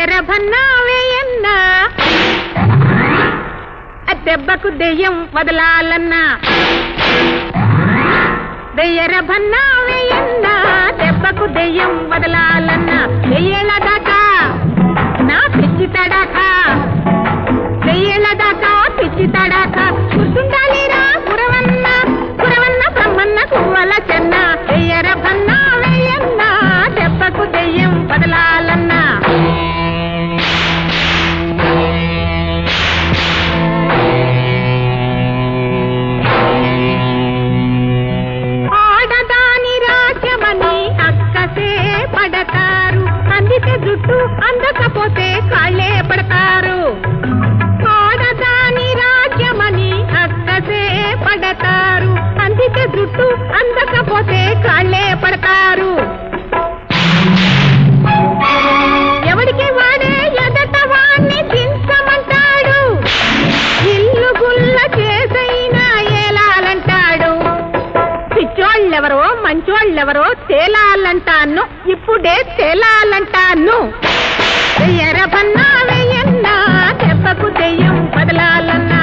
వెయ్యరభన్నా వేయన్నా ఆ దెబ్బకు దెయ్యం వదలాలన్నా వెయ్యరభన్నా వేయన్నా దెబ్బకు దెయ్యం వదలాలన్నా వెయ్యేళ్ళ దాకా నా పిచ్చి తడాక వెయ్యేళ్ళ దాకా పిచ్చి తడాక గుర్తుండాలిరా గురవన్న గురవన్న బ్రహ్మన్న కువ్వల చెన్న వెయ్యరభన్నా వేయన్నా దెబ్బకు దెయ్యం వదలాలన్నా ఆడదాని రాజ్యమని అక్కసే పడతారు అందితే జుట్టు అందకపోతే కాళ్ళే పడతారు ఆడదాని రాజ్యమని అక్కసే పడతారు అందితే జుట్టు అందకపోతే కాళ్ళే పడతారు ఎవడికి వాడే ఎదట వాణ్ణి దించమంటాడు ఇల్లు గుల్ల చేసైనా ఏలాలంటాడు పిచ్చోళ్ళెవరో మంచోళ్ళెవరో తేలాలంటాను ఇప్పుడే తేలాలంటాను ఎరబన్నా వెయ్యన్నా దెబ్బకు దెయ్యం బదలాలన్నా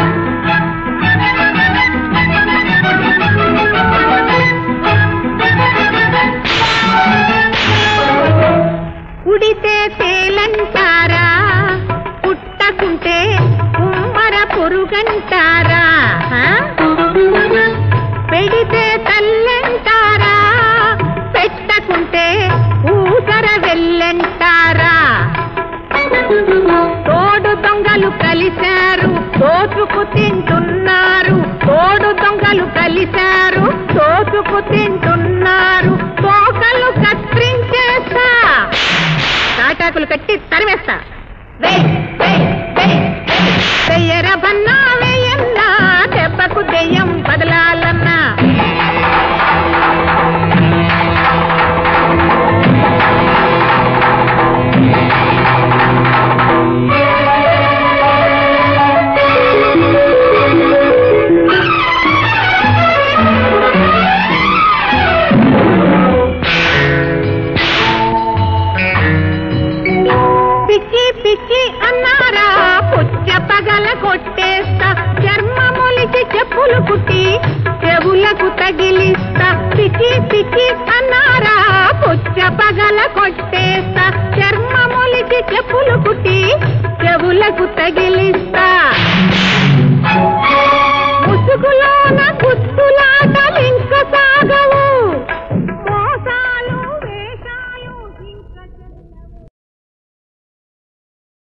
ఉడితే తేలంటారా పుట్టకుంటే కుమ్మర పురుగంటారా ఆ? పెడితే తల్లంటారా పెట్టకుంటే ఊసర వెళ్ళంటారా తోడు దొంగలు కలిశారు దోచుకు తింటున్నారు తోడు దొంగలు కలిశారు దోచుకు తింటున్నారు తోకలు కత్తిరించేస్తా తాటాకులు కట్టి తరివేస్తా వేయ్, వేయ్, వేయ్, వేయ్. వెయ్యరబన్నా వేయన్నా దెబ్బకు దెయ్యం బదలాలన్నా పిచ్చి పిచ్చి అన్నారా పుచ్చ పగల కొట్టేస్తా చర్మములికి చెప్పులు కుట్టి చెవులకు తగిలిస్తా పిచ్చి పిచ్చి